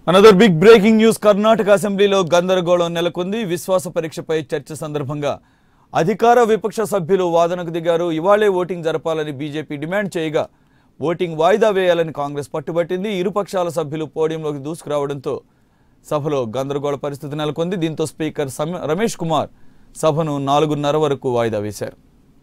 Another big breaking news Karnataka అసెంబ్లీలో గందరగోళం నెలకొంది విశ్వాస పరీక్షపై చర్చ సందర్భంగా అధికార విపక్ష సభ్యులు వాదనకు దిగారు ఇవాళే ఓటింగ్ జరపాలని బీజేపీ డిమాండ్ చేయగా ఓటింగ్ వాయిదా వేయాలని కాంగ్రెస్ పట్టుబట్టింది ఇరుపక్షాల సభ్యులు పోడియంలోకి దూసుకురావడంతో సభలో గందరగోళ పరిస్థితి నెలకొంది దీంతో స్పీకర్ సమ- రమేష్ కుమార్ సభను నాలుగున్నర వరకు వాయిదా వేశారు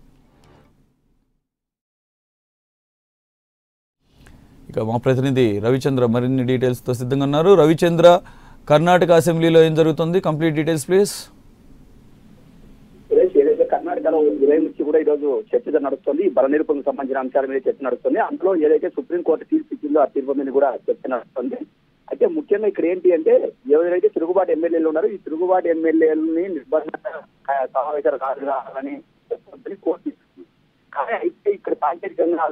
ఇక మా ప్రతినిధి రవిచంద్ర మరిన్ని డీటెయిల్స్తో సిద్ధంగా ఉన్నారు రవిచంద్ర కర్ణాటక అసెంబ్లీలో ఏం జరుగుతుంది కంప్లీట్ డీటెయిల్స్ ప్లీజ్ సురేష్ ఏదైతే కర్ణాటకలో ఉదయం నుంచి కూడా ఈ రోజు చర్చ నడుస్తుంది బల నిరూపణకు సంబంధించిన అంశాల మీద చర్చ నడుస్తుంది అందులో ఏదైతే సుప్రీంకోర్టు తీర్పు ఇచ్చిందో ఆ తీర్పు మీద కూడా చర్చ నడుస్తుంది అయితే ముఖ్యంగా ఇక్కడ ఏంటి అంటే ఎవరైతే తిరుగుబాటు ఎమ్మెల్యేలు ఉన్నారో ఈ తిరుగుబాటు ఎమ్మెల్యేలని నిర్బంధంగా ఆ, సమావేశాలు కాదు కావాలని చెప్పొద్దని కోర్టు ఇస్తుంది. కానీ అయితే ఇక్కడ సాంకేతికంగా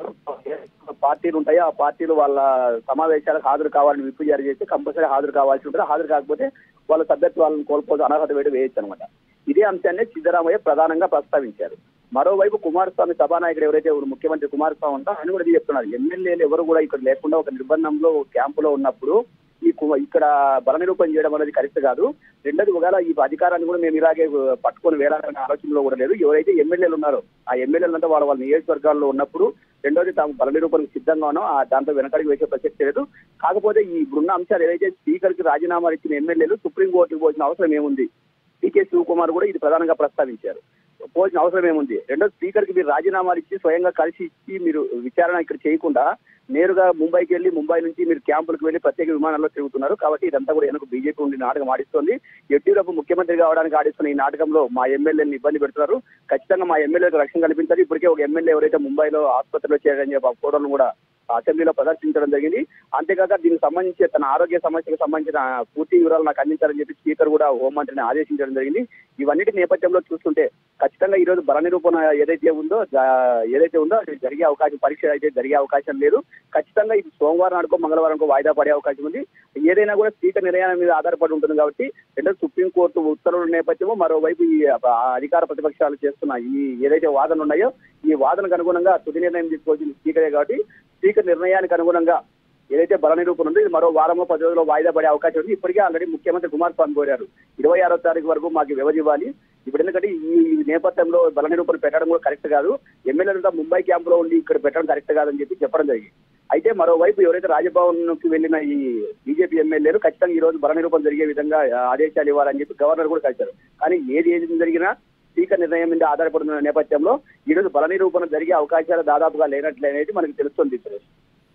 పార్టీలు ఉంటాయో ఆ పార్టీలు వాళ్ళ సమావేశాలకు హాజరు కావాలని విప్పు జారీ చేస్తే కంపల్సరీ హాజరు కావాల్సి ఉంటుంది హాజరు కాకపోతే వాళ్ళ సభ్యత్వాలను కోల్పోతే అనర్హత వేడి వేయచ్చు అనమాట ఇదే అంశాన్ని సిద్ధరామయ్య ప్రధానంగా ప్రస్తావించారు మరోవైపు కుమారస్వామి సభానాయకుడు ఎవరైతే ఉన్న ముఖ్యమంత్రి కుమారస్వామి ఉంటారో ఆయన కూడా ఇది చెప్తున్నారు ఎమ్మెల్యేలు ఎవరు కూడా ఇక్కడ లేకుండా ఒక నిర్బంధంలో క్యాంపులో ఉన్నప్పుడు ఈ కు- ఇక్కడ బల నిరూపణ చేయడం అనేది కరెక్ట్ కాదు రెండోది ఒకవేళ ఈ అధికారాన్ని కూడా మేము ఇలాగే పట్టుకొని వేలాలనే ఆలోచనలో కూడా లేదు ఎవరైతే ఎమ్మెల్యేలు ఉన్నారో ఆ ఎమ్మెల్యేలు అంటే వాళ్ళ వాళ్ళ నియోజకవర్గాల్లో ఉన్నప్పుడు రెండోది తాము బల నిరూపణకు సిద్ధంగా ఉన్నాం ఆ దాంతో వెనకడికి వేసే ప్రసక్తి లేదు కాకపోతే ఈ ఇప్పుడున్న అంశాలు ఏదైతే స్పీకర్ కి రాజీనామాలు ఇచ్చిన ఎమ్మెల్యేలు సుప్రీంకోర్టుకు పోసిన అవసరం ఏముంది పీకే శివకుమార్ కూడా ఇది ప్రధానంగా ప్రస్తావించారు పోవాల్సిన అవసరం ఏముంది రెండో స్పీకర్ కి మీరు రాజీనామాలు ఇచ్చి స్వయంగా కలిసి ఇచ్చి మీరు విచారణ ఇక్కడ చేయకుండా నేరుగా ముంబైకి వెళ్ళి ముంబై నుంచి మీరు క్యాంపులకు వెళ్ళి ప్రత్యేక విమానాల్లో తిరుగుతున్నారు కాబట్టి ఇదంతా కూడా వెనక బీజేపీ ఉండి నాటకం ఆడిస్తోంది ఎడ్యూరప్పు ముఖ్యమంత్రి కావడానికి ఆడిస్తున్న ఈ నాటకంలో మా ఎమ్మెల్యేని ఇబ్బంది పెడుతున్నారు ఖచ్చితంగా మా ఎమ్మెల్యేలకు రక్షణ కల్పించాలి ఇప్పటికే ఒక ఎమ్మెల్యే ఎవరైతే ముంబైలో ఆసుపత్రిలో చేరని చెప్పి ఆ ఫోటోలను కూడా అసెంబ్లీలో ప్రదర్శించడం జరిగింది అంతేకాక దీనికి సంబంధించి తన ఆరోగ్య సమస్యకు సంబంధించిన పూర్తి వివరాలు నాకు అందించాలని చెప్పి స్పీకర్ కూడా హోంమంత్రిని ఆదేశించడం జరిగింది ఇవన్నిటి నేపథ్యంలో చూస్తుంటే ఖచ్చితంగా ఈ రోజు బల నిరూపణ ఏదైతే ఉందో జ- ఏదైతే ఉందో అది జరిగే అవకాశం పరీక్ష అయితే జరిగే అవకాశం లేదు ఖచ్చితంగా ఇది సోమవారం అనుకో మంగళవారం అనుకో వాయిదా పడే అవకాశం ఉంది ఏదైనా కూడా స్పీకర్ నిర్ణయం మీద ఆధారపడి ఉంటుంది కాబట్టి రెండో సుప్రీంకోర్టు ఉత్తర్వుల నేపథ్యము మరోవైపు ఈ అ- అధికార ప్రతిపక్షాలు చేస్తున్న ఈ ఏదైతే వాదనలు ఉన్నాయో ఈ వాదనకు అనుగుణంగా తుది నిర్ణయం తీసుకోవాల్సింది స్పీకరే కాబట్టి స్పీకర్ నిర్ణయానికి అనుగుణంగా ఏదైతే బల నిరూపణ ఉందో ఇది మరో వారమో పది రోజుల్లో వాయిదా పడే అవకాశం ఉంది ఇప్పటికే ఆల్రెడీ ముఖ్యమంత్రి కుమారస్వామి కోరారు ఇరవై ఆరో తారీఖు వరకు మాకు వ్యవధి ఇవ్వాలి ఇప్పుడు ఎందుకంటే ఈ నేపథ్యంలో బల నిరూపణ పెట్టడం కూడా కరెక్ట్ కాదు ఎమ్మెల్యేలంతా ముంబై క్యాంపులో ఉండి ఇక్కడ పెట్టడం కరెక్ట్ కాదని చెప్పి చెప్పడం జరిగింది అయితే మరోవైపు ఎవరైతే రాజభవన్ కి వెళ్లిన ఈ బీజేపీ ఎమ్మెల్యేలు ఖచ్చితంగా ఈ రోజు బల నిరూపణ జరిగే విధంగా ఆ, ఆదేశాలు ఇవ్వాలని చెప్పి గవర్నర్ కూడా కలిశారు కానీ ఏది ఏది జరిగినా స్పీకర్ నిర్ణయం మీద ఆధారపడుతున్న నేపథ్యంలో ఈ రోజు బల నిరూపణ జరిగే అవకాశాలు దాదాపుగా లేనట్లే అనేది మనకు తెలుస్తుంది సురేష్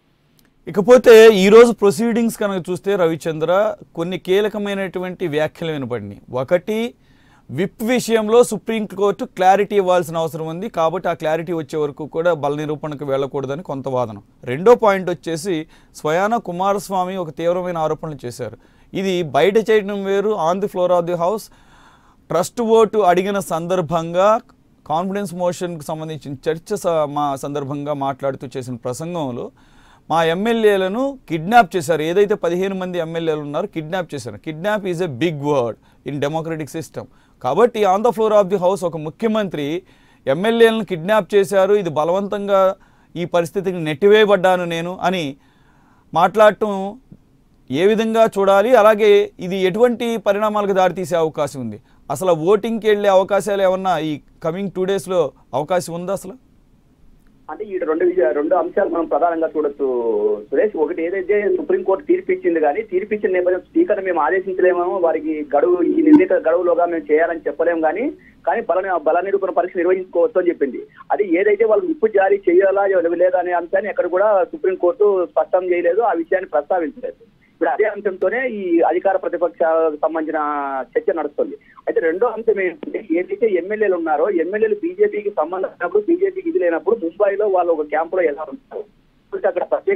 ఇకపోతే ఈ రోజు ప్రొసీడింగ్స్ కనుక చూస్తే రవిచంద్ర కొన్ని కీలకమైనటువంటి వ్యాఖ్యలు వినపడినాయి ఒకటి విప్ విషయంలో సుప్రీంకోర్టు క్లారిటీ ఇవ్వాల్సిన అవసరం ఉంది కాబట్టి ఆ క్లారిటీ వచ్చే వరకు కూడా బల నిరూపణకు వెళ్ళకూడదని కొంత వాదన రెండో పాయింట్ వచ్చేసి స్వయాన కుమారస్వామి ఒక తీవ్రమైన ఆరోపణలు చేశారు ఇది బయట చేయడం వేరు on the floor of the house trust vote అడిగిన సందర్భంగా కాన్ఫిడెన్స్ మోషన్కి సంబంధించిన చర్చ స- మా సందర్భంగా మాట్లాడుతూ చేసిన ప్రసంగంలో మా ఎమ్మెల్యేలను కిడ్నాప్ చేశారు ఏదైతే పదిహేను మంది ఎమ్మెల్యేలు ఉన్నారో కిడ్నాప్ చేశారు kidnap is a big word in democratic system కాబట్టి on the floor of the house ఒక ముఖ్యమంత్రి ఎమ్మెల్యేలను కిడ్నాప్ చేశారు ఇది బలవంతంగా ఈ పరిస్థితికి నెట్టివేయబడ్డాను నేను అని మాట్లాడటం ఏ విధంగా చూడాలి అలాగే ఇది ఎటువంటి పరిణామాలకు దారితీసే అవకాశం ఉంది అసలు ఓటింగ్కి వెళ్ళే అవకాశాలు ఏమన్నా ఈ కమింగ్ టూ డేస్లో అవకాశం ఉందా అసలు అంటే ఈ రెండు విషయ రెండు అంశాలు మనం ప్రధానంగా చూడొచ్చు సురేష్ ఒకటి ఏదైతే సుప్రీంకోర్టు తీర్పు ఇచ్చింది కానీ తీర్పు ఇచ్చిన నేపథ్యం స్పీకర్ మేము ఆదేశించలేమో వారికి గడువు ఈ నిర్ణీత గడువులోగా మేము చేయాలని చెప్పలేము కానీ కానీ బల బల నిరూపణ పరీక్ష నిర్వహించుకోవచ్చు అని చెప్పింది అది ఏదైతే వాళ్ళు విప్పు జారీ చేయాలా లేదా అనే అంశాన్ని ఎక్కడ కూడా సుప్రీంకోర్టు స్పష్టం చేయలేదు ఆ విషయాన్ని ప్రస్తావించలేదు ఇప్పుడు అదే అంశంతోనే ఈ అధికార ప్రతిపక్షాలకు సంబంధించిన చర్చ నడుస్తుంది అయితే రెండో అంశం ఏంటంటే ఏదైతే ఎమ్మెల్యేలు ఉన్నారో ఎమ్మెల్యేలు బీజేపీకి సంబంధం లేనప్పుడు బీజేపీకి ఇది లేనప్పుడు ముంబైలో వాళ్ళు ఒక క్యాంపులో ఎలా ఉంటారు కాబట్టి అక్కడ ప్రత్యేక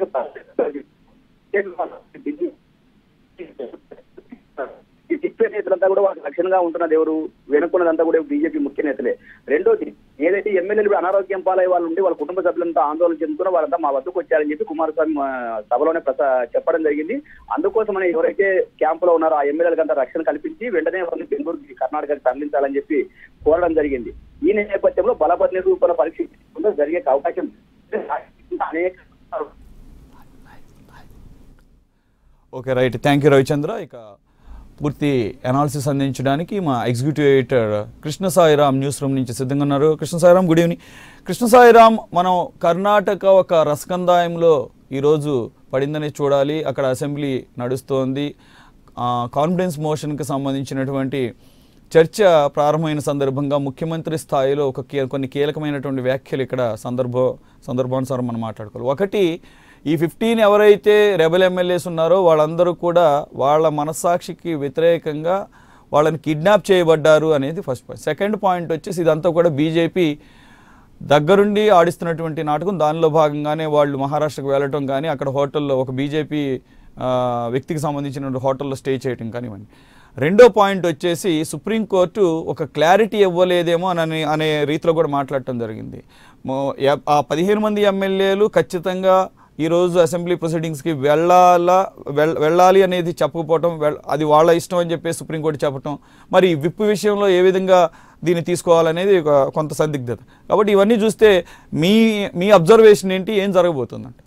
ఈ దిక్కే నేతలంతా కూడా వాళ్ళకి రక్షణగా ఉంటున్నది ఎవరు వెనుకున్నదంతా కూడా బీజేపీ ముఖ్య నేతలే రెండోది ఏదైతే ఎమ్మెల్యేలు ఇప్పుడు అనారోగ్యం పాలయ్యే వాళ్ళు ఉండి వాళ్ళ కుటుంబ సభ్యులంతా ఆందోళన చెందుతున్న వాళ్ళంతా మా వద్దకు వచ్చారని చెప్పి కుమారస్వామి ఆ, సభలోనే ప్రసా చెప్పడం జరిగింది అందుకోసమని ఎవరైతే క్యాంపులో ఉన్నారో ఆ ఎమ్మెల్యేలకు అంతా రక్షణ కల్పించి వెంటనే వాళ్ళని బెంగళూరుకి కర్ణాటకకి తరలించాలని చెప్పి కోరడం జరిగింది ఈ నేపథ్యంలో బలపతి నిరూపణ పరీక్ష జరిగే అవకాశం అనేక okay right thank you Ravichandra ఇక పూర్తి అనాలిసిస్ అందించడానికి మా executive editor Krishna Sairam newsroom నుంచి సిద్ధంగా ఉన్నారు కృష్ణ సాయిరామ్ గుడ్ ఈవినింగ్ కృష్ణ సాయిరామ్ మనం కర్ణాటక ఒక రసకందాయంలో ఈరోజు పడిందని చూడాలి అక్కడ అసెంబ్లీ నడుస్తోంది కాన్ఫిడెన్స్ మోషన్కి సంబంధించినటువంటి చర్చ ప్రారంభమైన సందర్భంగా ముఖ్యమంత్రి స్థాయిలో ఒక కీ- కొన్ని కీలకమైనటువంటి వ్యాఖ్యలు ఇక్కడ సందర్భ సందర్భానుసారం మనం మాట్లాడుకోవాలి ఒకటి ఈ ఫిఫ్టీన్ ఎవరైతే రెబల్ ఎమ్మెల్యేస్ ఉన్నారో వాళ్ళందరూ కూడా వాళ్ళ మనస్సాక్షికి వ్యతిరేకంగా వాళ్ళని కిడ్నాప్ చేయబడ్డారు అనేది ఫస్ట్ పాయింట్ సెకండ్ పాయింట్ వచ్చేసి ఇదంతా కూడా బీజేపీ దగ్గరుండి ఆడిస్తున్నటువంటి నాటకం దానిలో భాగంగానే వాళ్ళు మహారాష్ట్రకు వెళ్ళటం కానీ అక్కడ హోటల్లో ఒక బీజేపీ వ్యక్తికి సంబంధించిన హోటల్లో స్టే చేయటం కానివ్వండి రెండో పాయింట్ వచ్చేసి సుప్రీంకోర్టు ఒక క్లారిటీ ఇవ్వలేదేమో అని అనే రీతిలో కూడా మాట్లాడటం జరిగింది మో- ఎ- ఆ పదిహేను మంది ఎమ్మెల్యేలు ఖచ్చితంగా ఈరోజు అసెంబ్లీ ప్రొసీడింగ్స్కి వెళ్ళాలా వెళ్- వెళ్ళాలి అనేది చెప్పకపోవటం వెళ్- అది వాళ్ళ ఇష్టం అని చెప్పి సుప్రీంకోర్టు చెప్పటం మరి ఈ విప్పు విషయంలో ఏ విధంగా దీన్ని తీసుకోవాలనేది ఒక కొంత సందిగ్ధత కాబట్టి ఇవన్నీ చూస్తే మీ మీ అబ్జర్వేషన్ ఏంటి ఏం జరగబోతుందంట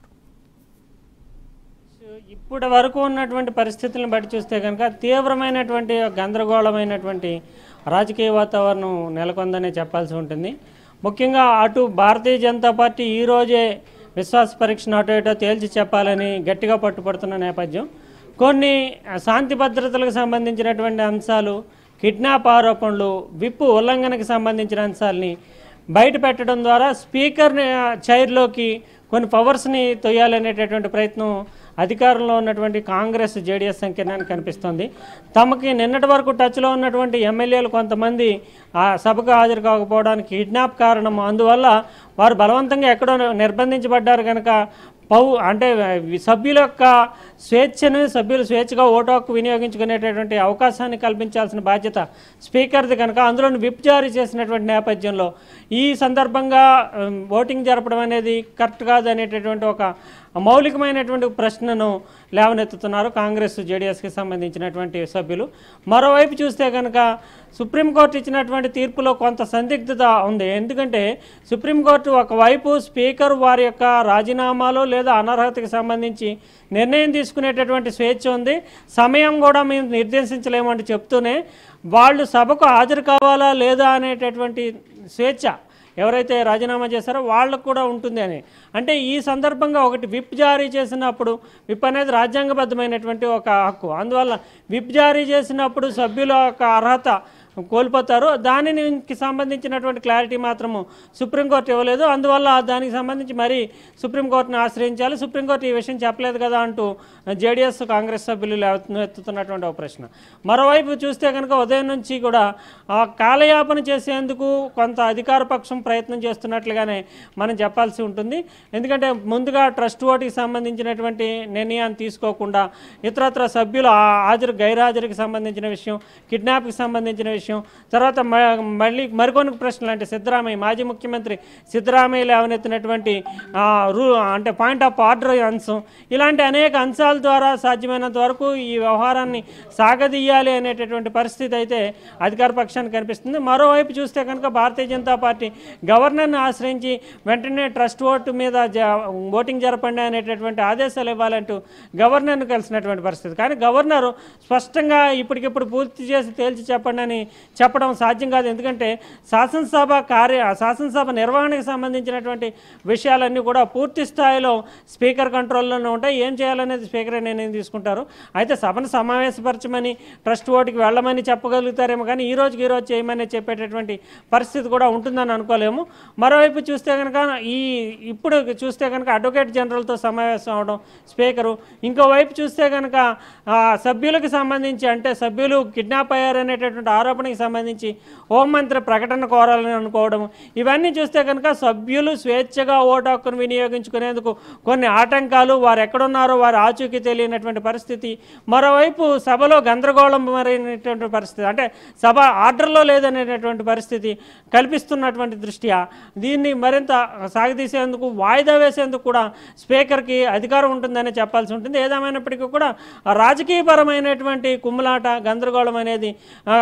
ఇప్పటి వరకు ఉన్నటువంటి పరిస్థితులను బట్టి చూస్తే కనుక తీవ్రమైనటువంటి గందరగోళమైనటువంటి రాజకీయ వాతావరణం నెలకొందనే చెప్పాల్సి ఉంటుంది ముఖ్యంగా అటు భారతీయ జనతా పార్టీ ఈ రోజే విశ్వాస పరీక్షను అటు ఇటో తేల్చి చెప్పాలని గట్టిగా పట్టుపడుతున్న నేపథ్యం కొన్ని శాంతి భద్రతలకు సంబంధించినటువంటి అంశాలు కిడ్నాప్ ఆరోపణలు విప్పు ఉల్లంఘనకు సంబంధించిన అంశాలని బయట పెట్టడం ద్వారా స్పీకర్ చైర్లోకి కొన్ని పవర్స్ని తొయ్యాలనేటటువంటి ప్రయత్నం అధికారంలో ఉన్నటువంటి కాంగ్రెస్ జేడీఎస్ సంకీర్ణాన్ని కనిపిస్తుంది తమకి నిన్నటి వరకు టచ్లో ఉన్నటువంటి ఎమ్మెల్యేలు కొంతమంది ఆ సభకు హాజరు కాకపోవడానికి కిడ్నాప్ కారణం అందువల్ల వారు బలవంతంగా ఎక్కడో నిర్బంధించబడ్డారు కనుక పౌ అంటే సభ్యుల యొక్క స్వేచ్ఛను సభ్యులు స్వేచ్ఛగా ఓటు హక్కు వినియోగించుకునేటటువంటి అవకాశాన్ని కల్పించాల్సిన బాధ్యత స్పీకర్ది కనుక అందులో విప్ జారీ చేసినటువంటి నేపథ్యంలో ఈ సందర్భంగా ఉమ్, ఓటింగ్ జరపడం అనేది కరెక్ట్ కాదు అనేటటువంటి ఒక మౌలికమైనటువంటి ప్రశ్నను లేవనెత్తుతున్నారు కాంగ్రెస్ జేడీఎస్కి సంబంధించినటువంటి సభ్యులు మరోవైపు చూస్తే కనుక సుప్రీంకోర్టు ఇచ్చినటువంటి తీర్పులో కొంత సందిగ్ధత ఉంది ఎందుకంటే సుప్రీంకోర్టు ఒకవైపు స్పీకర్ వారి యొక్క రాజీనామాలు లేదా అనర్హతకి సంబంధించి నిర్ణయం తీసుకునేటటువంటి స్వేచ్ఛ ఉంది సమయం కూడా మేము నిర్దేశించలేమంటే చెప్తూనే వాళ్ళు సభకు హాజరు కావాలా లేదా అనేటటువంటి స్వేచ్ఛ ఎవరైతే రాజీనామా చేశారో వాళ్ళకు కూడా ఉంటుంది అని అంటే ఈ సందర్భంగా ఒకటి విప్ జారీ చేసినప్పుడు విప్ అనేది రాజ్యాంగబద్ధమైనటువంటి ఒక హక్కు అందువల్ల విప్ జారీ చేసినప్పుడు సభ్యుల యొక్క అర్హత కోల్పోతారు దానికి సంబంధించినటువంటి క్లారిటీ మాత్రము సుప్రీంకోర్టు ఇవ్వలేదు అందువల్ల దానికి సంబంధించి మరి సుప్రీంకోర్టుని ఆశ్రయించాలి సుప్రీంకోర్టు ఈ విషయం చెప్పలేదు కదా అంటూ జేడీఎస్ కాంగ్రెస్ సభ్యులు లేవ- ఎత్తుతున్నటువంటి ఒక ప్రశ్న మరోవైపు చూస్తే కనుక ఉదయం నుంచి కూడా ఆ కాలయాపన చేసేందుకు కొంత అధికార పక్షం ప్రయత్నం చేస్తున్నట్లుగానే మనం చెప్పాల్సి ఉంటుంది ఎందుకంటే ముందుగా ట్రస్ట్ ఓటుకి సంబంధించినటువంటి నిర్ణయాన్ని తీసుకోకుండా ఇతరత్ర సభ్యులు ఆ హాజరు గైర్హాజరుకి సంబంధించిన విషయం కిడ్నాప్కి సంబంధించిన విషయం తర్వాత మ- మళ్ళీ మరికొన్ని ప్రశ్నలు అంటే సిద్ధరామయ్య మాజీ ముఖ్యమంత్రి సిద్ధరామయ్య లేవనెత్తినటువంటి ఆ, రూ అంటే పాయింట్ ఆఫ్ ఆర్డర్ అంశం ఇలాంటి అనేక అంశాల ద్వారా సాధ్యమైనంత వరకు ఈ వ్యవహారాన్ని సాగదీయాలి అనేటటువంటి పరిస్థితి అయితే అధికార పక్షానికి కనిపిస్తుంది మరోవైపు చూస్తే కనుక భారతీయ జనతా పార్టీ గవర్నర్ని ఆశ్రయించి వెంటనే ట్రస్ట్ ఓటు మీద జ- ఓటింగ్ జరపండి అనేటటువంటి ఆదేశాలు ఇవ్వాలంటూ గవర్నర్ను కలిసినటువంటి పరిస్థితి కానీ గవర్నరు స్పష్టంగా ఇప్పటికిప్పుడు పూర్తి చేసి తేల్చి చెప్పండి అని చెప్పడం సాధ్యం కాదు ఎందుకంటే శాసనసభ కార్య శాసనసభ నిర్వహణకు సంబంధించినటువంటి విషయాలన్నీ కూడా పూర్తి స్థాయిలో స్పీకర్ కంట్రోల్లోనే ఉంటాయి ఏం చేయాలనేది స్పీకర్ నిర్ణయం తీసుకుంటారు అయితే సభను సమావేశపరచమని ట్రస్ట్ ఓటుకి వెళ్ళమని చెప్పగలుగుతారేమో కానీ ఈ రోజుకి ఈ రోజు చేయమని చెప్పేటటువంటి పరిస్థితి కూడా ఉంటుందని అనుకోలేము మరోవైపు చూస్తే కనుక ఈ ఇప్పుడు చూస్తే కనుక అడ్వకేట్ జనరల్తో సమావేశం అవడం స్పీకరు ఇంకోవైపు చూస్తే కనుక ఆ, సభ్యులకు సంబంధించి అంటే సభ్యులు కిడ్నాప్ అయ్యారనేటటువంటి ఆరోపణకి సంబంధించి హోంమంత్రి ప్రకటన కోరాలని అనుకోవడం ఇవన్నీ చూస్తే కనుక సభ్యులు స్వేచ్ఛగా ఓటు హక్కును వినియోగించుకునేందుకు కొన్ని ఆటంకాలు వారు ఎక్కడున్నారో వారి ఆచూకీ తెలియనటువంటి పరిస్థితి మరోవైపు సభలో గందరగోళం మరైనటువంటి పరిస్థితి అంటే సభ ఆర్డర్లో లేదనేటటువంటి పరిస్థితి కల్పిస్తున్నటువంటి దృష్ట్యా దీన్ని మరింత సాగదీసేందుకు వాయిదా వేసేందుకు కూడా స్పీకర్కి అధికారం ఉంటుందని చెప్పాల్సి ఉంటుంది ఏదేమైనప్పటికీ కూడా ఆ రాజకీయపరమైనటువంటి కుమ్ములాట గందరగోళం అనేది ఆ, రాజ్యాంగ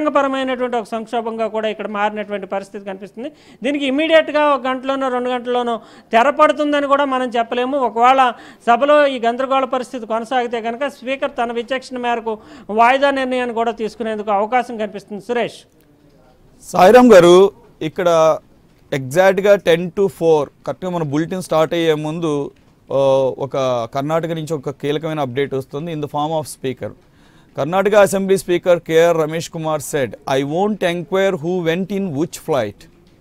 రాజ్యాంగపరమైనటువంటి ఒక సంక్షోభంగా కూడా ఇక్కడ మారినటువంటి పరిస్థితి కనిపిస్తుంది దీనికి ఇమీడియట్గా ఒక గంటలోనో రెండు గంటల్లోనో తెరపడుతుందని కూడా మనం చెప్పలేము ఒకవేళ సభలో ఈ గందరగోళ పరిస్థితి కొనసాగితే కనుక స్పీకర్ తన విచక్షణ మేరకు వాయిదా నిర్ణయాన్ని కూడా తీసుకునేందుకు అవకాశం కనిపిస్తుంది సురేష్ సాయిరామ్ గారు ఇక్కడ ఎగ్జాక్ట్గా టెన్ టు ఫోర్ కరెక్ట్గా మన బులెటిన్ స్టార్ట్ అయ్యే ముందు ఆ, ఒక కర్ణాటక నుంచి ఒక కీలకమైన అప్డేట్ వస్తుంది in the form of speaker Karnataka assembly speaker K R Ramesh Kumar said I won't enquire who went in which flight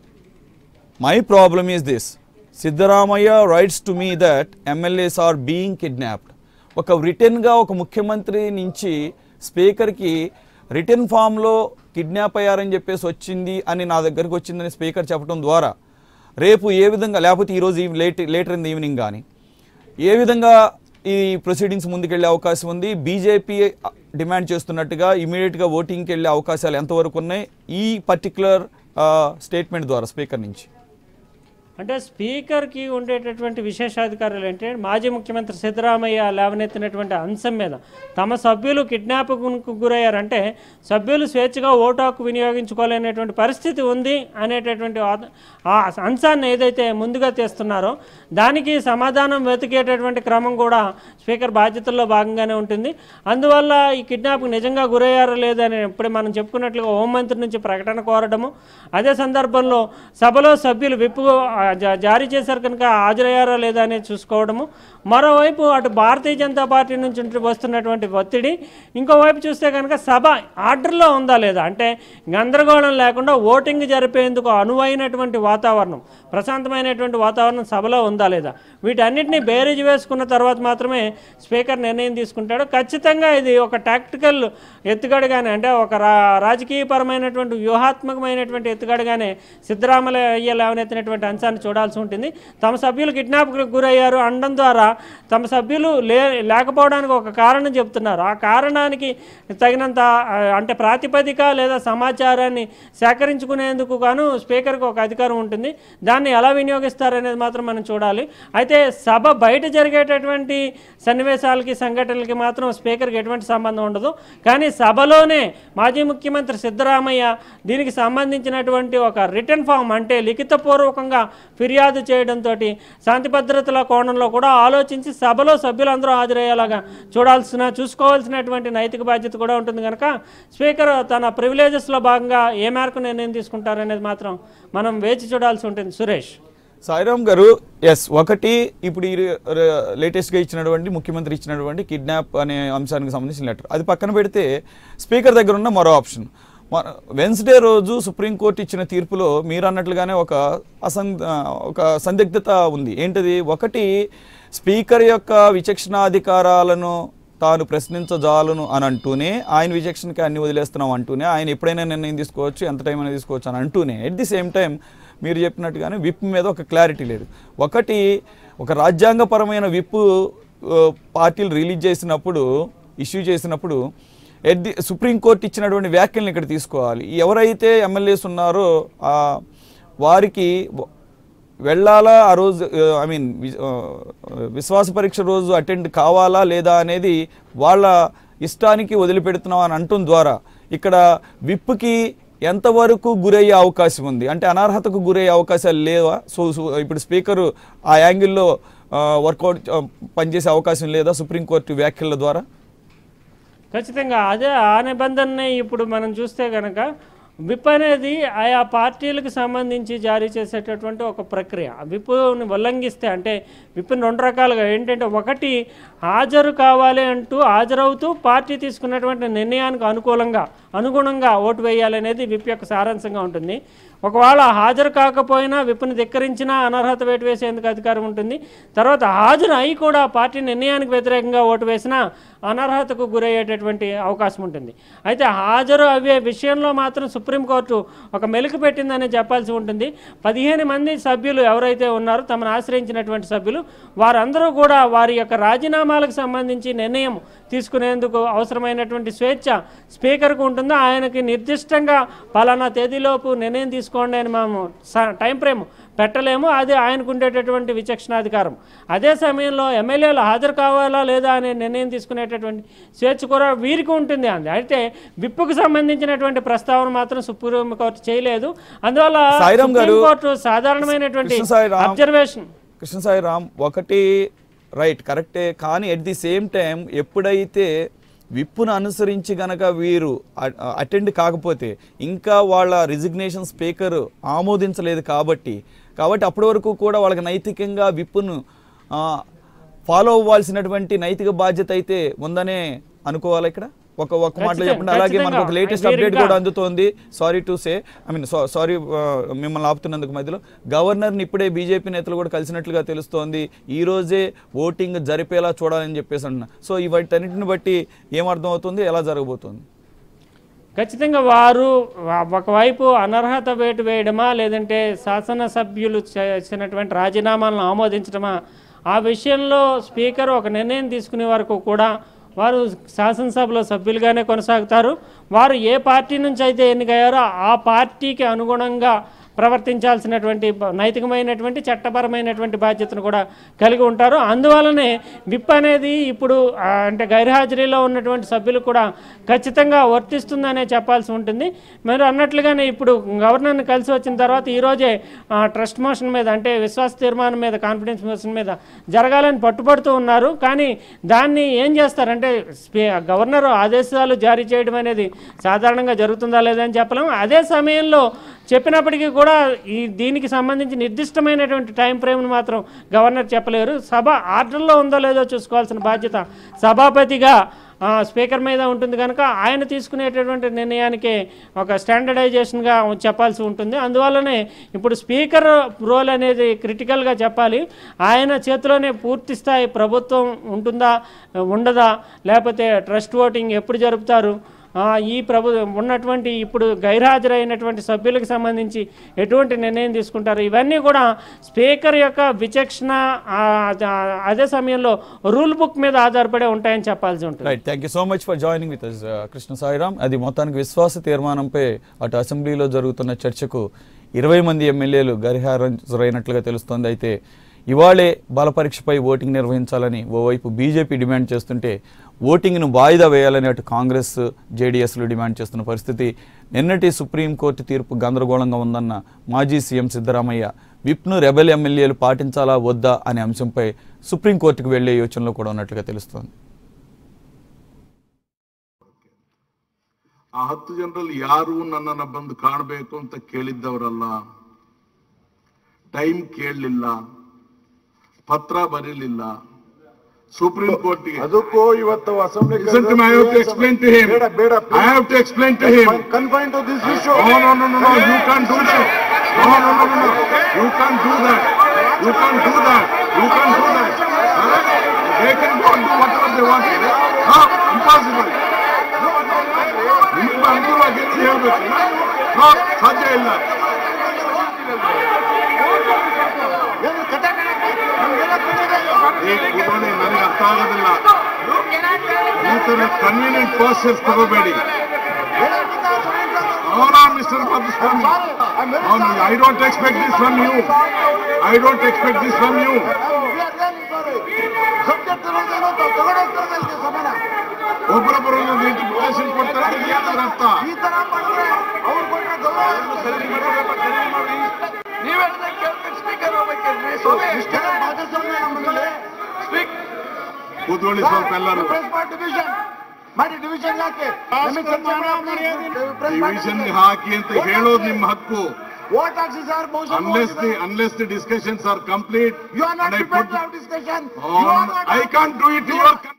my problem is this Siddaramaiah writes to me that MLAs are being kidnapped ఒక రిటర్న్గా ఒక ముఖ్యమంత్రి నుంచి స్పీకర్కి రిటర్న్ ఫామ్లో kidnap అయ్యారని చెప్పేసి వచ్చింది అని నా దగ్గరికి వచ్చిందని స్పీకర్ చెప్పడం ద్వారా రేపు ఏ విధంగా లేకపోతే ఈరోజు eve- late later in the evening కానీ ఏ విధంగా ఈ ప్రొసీడింగ్స్ ముందుకెళ్లే అవకాశం ఉంది బీజేపీ డిమాండ్ చేస్తున్నట్టుగా ఇమీడియట్గా ఓటింగ్కి వెళ్ళే అవకాశాలు ఎంతవరకు ఉన్నాయి ఈ పర్టికులర్ స్టేట్మెంట్ ద్వారా స్పీకర్ నుంచి అంటే స్పీకర్కి ఉండేటటువంటి విశేషాధికారులు ఏంటంటే మాజీ ముఖ్యమంత్రి సిద్ధరామయ్య లేవనెత్తినటువంటి అంశం మీద తమ సభ్యులు కిడ్నాప్కు గురయ్యారంటే సభ్యులు స్వేచ్ఛగా ఓటు హక్కు వినియోగించుకోలేనటువంటి పరిస్థితి ఉంది అనేటటువంటి వాద- ఆ అంశాన్ని ఏదైతే ముందుగా తెస్తున్నారో దానికి సమాధానం వెతికేటటువంటి క్రమం కూడా స్పీకర్ బాధ్యతల్లో భాగంగానే ఉంటుంది అందువల్ల ఈ కిడ్నాప్కి నిజంగా గురయ్యారో లేదని ఇప్పుడే మనం చెప్పుకున్నట్లుగా హోంమంత్రి నుంచి ప్రకటన కోరడము అదే సందర్భంలో సభలో సభ్యులు విప్పు ఆ, జా- జారీ చేశారు కనుక హాజరయ్యారా లేదా అనేది చూసుకోవడము మరోవైపు అటు భారతీయ జనతా పార్టీ నుంచి ఉంటు- వస్తున్నటువంటి ఒత్తిడి ఇంకోవైపు చూస్తే కనుక సభ ఆర్డర్లో ఉందా లేదా అంటే గందరగోళం లేకుండా ఓటింగ్ జరిపేందుకు అనువైనటువంటి వాతావరణం ప్రశాంతమైనటువంటి వాతావరణం సభలో ఉందా లేదా వీటన్నిటిని బేరీజ్ వేసుకున్న తర్వాత మాత్రమే స్పీకర్ నిర్ణయం తీసుకుంటాడు ఖచ్చితంగా ఇది ఒక టాక్టికల్ ఎత్తుగడగానే అంటే ఒక రా రాజకీయపరమైనటువంటి వ్యూహాత్మకమైనటువంటి ఎత్తుగడగానే సిద్ధరామయ్య లేవనెత్తినటువంటి అంశాన్ని చూడాల్సి ఉంటుంది తమ సభ్యులు కిడ్నాప్కి గురయ్యారు అనడం ద్వారా తమ సభ్యులు లే లేకపోవడానికి ఒక కారణం చెప్తున్నారు ఆ కారణానికి తగినంత ఆ, అంటే ప్రాతిపదిక లేదా సమాచారాన్ని సేకరించుకునేందుకు గాను స్పీకర్కి ఒక అధికారం ఉంటుంది దాన్ని ఎలా వినియోగిస్తారనేది మాత్రం మనం చూడాలి అయితే సభ బయట జరిగేటటువంటి సన్నివేశాలకి సంఘటనలకి మాత్రం స్పీకర్కి ఎటువంటి సంబంధం ఉండదు కానీ సభలోనే మాజీ ముఖ్యమంత్రి సిద్ధరామయ్య దీనికి సంబంధించినటువంటి ఒక రిటర్న్ ఫామ్ అంటే లిఖితపూర్వకంగా ఫిర్యాదు చేయడంతో శాంతి భద్రతల కోణంలో కూడా ఆలోచించి సభలో సభ్యులందరూ హాజరయ్యేలాగా చూడాల్సిన చూసుకోవాల్సినటువంటి నైతిక బాధ్యత కూడా ఉంటుంది కనుక స్పీకర్ తన ప్రివిలేజెస్లో భాగంగా ఏ మేరకు నిర్ణయం తీసుకుంటారనేది మాత్రం మనం వేచి చూడాల్సి ఉంటుంది సురేష్ సాయిరామ్ గారు ఎస్ ఒకటి ఇప్పుడు ఈ లేటెస్ట్గా ఇచ్చినటువంటి ముఖ్యమంత్రి ఇచ్చినటువంటి కిడ్నాప్ అనే అంశానికి సంబంధించిన లెటర్ అది పక్కన పెడితే స్పీకర్ దగ్గర ఉన్న మరో ఆప్షన్ వెన్స్డే రోజు సుప్రీంకోర్టు ఇచ్చిన తీర్పులో మీరు అన్నట్లుగానే ఒక అసం ఒక సందిగ్ధత ఉంది ఏంటది ఒకటి స్పీకర్ యొక్క విచక్షణాధికారాలను తాను ప్రశ్నించజాలను అని అంటూనే ఆయన విచక్షణకి అన్ని వదిలేస్తున్నాం అంటూనే ఆయన ఎప్పుడైనా నిర్ణయం తీసుకోవచ్చు ఎంత టైం అయినా తీసుకోవచ్చు అని అంటూనే ఎట్ ది సేమ్ టైం మీరు చెప్పినట్టుగానే విప్ మీద ఒక క్లారిటీ లేదు ఒకటి ఒక రాజ్యాంగపరమైన విప్ ఆ, పార్టీలు రిలీజ్ చేసినప్పుడు ఇష్యూ చేసినప్పుడు ఎట్ ది సుప్రీంకోర్టు ఇచ్చినటువంటి వ్యాఖ్యలను ఇక్కడ తీసుకోవాలి ఎవరైతే ఎమ్మెల్యేస్ ఉన్నారో ఆ, వారికి వ- వెళ్ళాలా ఆ రోజు ఐ మీన్ విశ్వాస పరీక్ష రోజు అటెండ్ కావాలా లేదా అనేది వాళ్ళ ఇష్టానికి వదిలిపెడుతున్నాం అని అంటం ద్వారా ఇక్కడ విప్కి ఎంతవరకు గురయ్యే అవకాశం ఉంది అంటే అనర్హతకు గురయ్యే అవకాశాలు లేవా సో సో ఇప్పుడు స్పీకరు ఆ యాంగిల్లో వర్కౌట్ పనిచేసే అవకాశం లేదా సుప్రీంకోర్టు వ్యాఖ్యల ద్వారా ఖచ్చితంగా అదే ఆ నిబంధనని ఇప్పుడు మనం చూస్తే కనుక విప్ అనేది ఆయా పార్టీలకు సంబంధించి జారీ చేసేటటువంటి ఒక ప్రక్రియ విప్ని ఉల్లంఘిస్తే అంటే విప్ని రెండు రకాలుగా ఏంటంటే ఒకటి హాజరు కావాలి అంటూ హాజరవుతూ పార్టీ తీసుకున్నటువంటి నిర్ణయానికి అనుకూలంగా అనుగుణంగా ఓటు వేయాలనేది విప్ యొక్క సారాంశంగా ఉంటుంది ఒకవేళ హాజరు కాకపోయినా విప్ని ధిక్కరించినా అనర్హత వేటు వేసేందుకు అధికారం ఉంటుంది తర్వాత హాజరు అయి కూడా పార్టీ నిర్ణయానికి వ్యతిరేకంగా ఓటు వేసినా అనర్హతకు గురయ్యేటటువంటి అవకాశం ఉంటుంది అయితే హాజరు అవే విషయంలో మాత్రం సుప్రీంకోర్టు ఒక మెలుకు పెట్టిందని చెప్పాల్సి ఉంటుంది పదిహేను మంది సభ్యులు ఎవరైతే ఉన్నారో తమను ఆశ్రయించినటువంటి సభ్యులు వారందరూ కూడా వారి యొక్క రాజీనామాలకు సంబంధించి నిర్ణయం తీసుకునేందుకు అవసరమైనటువంటి స్వేచ్ఛ స్పీకర్కు ఉంటుందో ఆయనకి నిర్దిష్టంగా పలానా తేదీలోపు నిర్ణయం తీసుకోండి అని మేము స- టైం ఫ్రేమ్ పెట్టలేము అది ఆయనకు ఉండేటటువంటి విచక్షణాధికారం అదే సమయంలో ఎమ్మెల్యేలు హాజరు కావాలా లేదా అనే నిర్ణయం తీసుకునేటటువంటి స్వేచ్ఛ కూడా వీరికి ఉంటుంది అంది అయితే విప్పుకు సంబంధించినటువంటి ప్రస్తావన మాత్రం సుప్రీంకోర్టు చేయలేదు అందువల్ల సాయిరాం గారు, సుప్రీంకోర్టు సాధారణమైనటువంటి కృష్ణ సాయిరాం. అబ్జర్వేషన్ కృష్ణసాయి రామ్ ఒకటి రైట్ కరెక్టే కానీ ఎట్ ది సేమ్ టైం ఎప్పుడైతే విప్పును అనుసరించి గనక వీరు అటెండ్ కాకపోతే ఇంకా వాళ్ళ రిజిగ్నేషన్ స్పీకర్ ఆమోదించలేదు కాబట్టి కాబట్టి అప్పటి వరకు కూడా వాళ్ళకి నైతికంగా విప్పును ఫాలో అవ్వాల్సినటువంటి నైతిక బాధ్యత అయితే ఉందనే అనుకోవాలి ఇక్కడ ఒక ఒక మాటలో ఖచ్చితంగా, చెప్పండి అలాగే మనకు ఒక ఖచ్చితంగా. లేటెస్ట్ వీరు అప్డేట్ ఇంకా- కూడా అందుతోంది sorry to say I mean sorry మిమ్మల్ని ఆపుతున్నందుకు మధ్యలో గవర్నర్ని ఇప్పుడే బీజేపీ నేతలు కూడా కలిసినట్లుగా తెలుస్తోంది ఈ రోజే ఓటింగ్ జరిపేలా చూడాలని చెప్పేసి అంటున్నా సో ఇవన్నిటిని బట్టి ఏమర్థం అవుతుంది ఎలా జరగబోతుంది ఖచ్చితంగా వారు వా- ఒకవైపు అనర్హత వేటు వేయడమా లేదంటే శాసనసభ్యులు చేసినటువంటి రాజీనామాలను ఆమోదించడమా ఆ విషయంలో స్పీకర్ ఒక నిర్ణయం తీసుకునే వరకు కూడా వారు శాసనసభలో సభ్యులుగానే కొనసాగుతారు వారు ఏ పార్టీ నుంచి అయితే ఎన్నికయ్యారో ఆ పార్టీకి అనుగుణంగా ప్రవర్తించాల్సినటువంటి బ- నైతికమైనటువంటి చట్టపరమైనటువంటి బాధ్యతను కూడా కలిగి ఉంటారు అందువలనే విప్ అనేది ఇప్పుడు ఆ, అంటే గైర్హాజరీలో ఉన్నటువంటి సభ్యులు కూడా ఖచ్చితంగా వర్తిస్తుందనే చెప్పాల్సి ఉంటుంది మీరు అన్నట్లుగానే ఇప్పుడు గవర్నర్ని కలిసి వచ్చిన తర్వాత ఈరోజే ఆ, ట్రస్ట్ మోషన్ మీద అంటే విశ్వాస తీర్మానం మీద కాన్ఫిడెన్స్ మోషన్ మీద జరగాలని పట్టుబడుతూ ఉన్నారు కానీ దాన్ని ఏం చేస్తారంటే స్పీ- గవర్నర్ ఆదేశాలు జారీ చేయడం అనేది సాధారణంగా జరుగుతుందా లేదని చెప్పలేము అదే సమయంలో చెప్పినప్పటికీ కూడా ఈ దీనికి సంబంధించి నిర్దిష్టమైనటువంటి టైం ఫ్రేమ్ను మాత్రం గవర్నర్ చెప్పలేరు సభ ఆర్డర్లో ఉందో లేదో చూసుకోవాల్సిన బాధ్యత సభాపతిగా ఆ, స్పీకర్ మీద ఉంటుంది కనుక ఆయన తీసుకునేటటువంటి నిర్ణయానికి ఒక స్టాండర్డైజేషన్గా చెప్పాల్సి ఉంటుంది అందువల్లనే ఇప్పుడు స్పీకర్ రోల్ అనేది క్రిటికల్గా చెప్పాలి ఆయన చేతిలోనే పూర్తి స్థాయి ప్రభుత్వం ఉంటుందా ఉండదా లేకపోతే ట్రస్ట్ ఓటింగ్ ఎప్పుడు జరుపుతారు ఆ, ఈ ప్రభు ఉన్నటువంటి ఇప్పుడు గైర్హాజరైనటువంటి సభ్యులకు సంబంధించి ఎటువంటి నిర్ణయం తీసుకుంటారు ఇవన్నీ కూడా స్పీకర్ యొక్క విచక్షణ ఆ, ఆ, అదే సమయంలో రూల్ బుక్ మీద ఆధారపడే ఉంటాయని చెప్పాల్సి ఉంటుంది right thank you so much for joining with Krishna Sairam అది మొత్తానికి విశ్వాస తీర్మానంపై అటు అసెంబ్లీలో జరుగుతున్న చర్చకు ఇరవై మంది ఎమ్మెల్యేలు గరిహారైనట్లుగా తెలుస్తోంది అయితే ఇవాళే బలపరీక్షపై ఓటింగ్ నిర్వహించాలని ఓవైపు బీజేపీ డిమాండ్ చేస్తుంటే ఓటింగ్ను వాయిదా వేయాలని అటు కాంగ్రెస్ జేడీఎస్లు డిమాండ్ చేస్తున్న పరిస్థితి నిన్నటి సుప్రీంకోర్టు తీర్పు గందరగోళంగా ఉందన్న మాజీ సీఎం సిద్ధరామయ్య విప్ను రెబెల్ ఎమ్మెల్యేలు పాటించాలా వద్దా అనే అంశంపై సుప్రీంకోర్టుకు వెళ్లే యోచనలో కూడా ఉన్నట్లుగా తెలుస్తోంది ಆ ಹತ್ತು ಜನರಲ್ಲಿ ಯಾರು ನನ್ನನ್ನ ಬಂದು ಕಾಣಬೇಕು ಅಂತ ಕೇಳಿದ್ದವರಲ್ಲ ಟೈಮ್ ಕೇಳಲಿಲ್ಲ ಪತ್ರ ಬರೀಲಿಲ್ಲ ಸುಪ್ರೀಂ ಕೋರ್ಟ್ಗೆ ಅದಕ್ಕೂ ಇವತ್ತು assembly Listen to me, I have to explain to him. ಬೇಡ ಬೇಡ I have to explain to him. Confine to this issue No, no, no, no, no, you can't do that. No, no, no, no, no. You can't do that. You can't do that. You can't do that. Huh? They can go and do whatever they want. No, impossible. ನಿಮ್ಗೆ ಅನುಕೂಲವಾಗಿ ಅಂತ ಹೇಳ್ಬೇಕು no ಸಾಧ್ಯ ಇಲ್ಲ ಈ ಕೂಡಲೇ ನನಗೆ ಅರ್ಥ ಆಗೋದಿಲ್ಲ ಈ ತರ ಕನ್ವೀನಿಯಂಟ್ ಪೋಸ್ಟರ್ಸ್ ತಗೋಬೇಡಿ ಅವನ ಮಿಸ್ಟರ್ ಮಾಧುಸ್ವಾಮಿ ಅವನು I don't expect this from you I don't expect this from you ಒಬ್ಬರೊಬ್ಬರು ಇಂಟರ್ಪ್ರಿಟೇಷನ್ ಕೊಡ್ತಾರೆ ಅದು ಏನದ್ರ ಅರ್ಥ ಕೂತ್ಕೊಳ್ಳಿ ಸ್ವಲ್ಪ ಎಲ್ಲರೂ ಮಾಡಿ ಡಿವಿಷನ್ ಯಾಕೆ ಡಿವಿಷನ್ ಹಾಕಿ ಅಂತ ಹೇಳೋದು ನಿಮ್ಮ ಹಕ್ಕು ವೋಟ್ ಹಾಕ್ಸಿ sir unless the unless the discussions are complete you are not and I prepared put to discussion on, I can't do it to your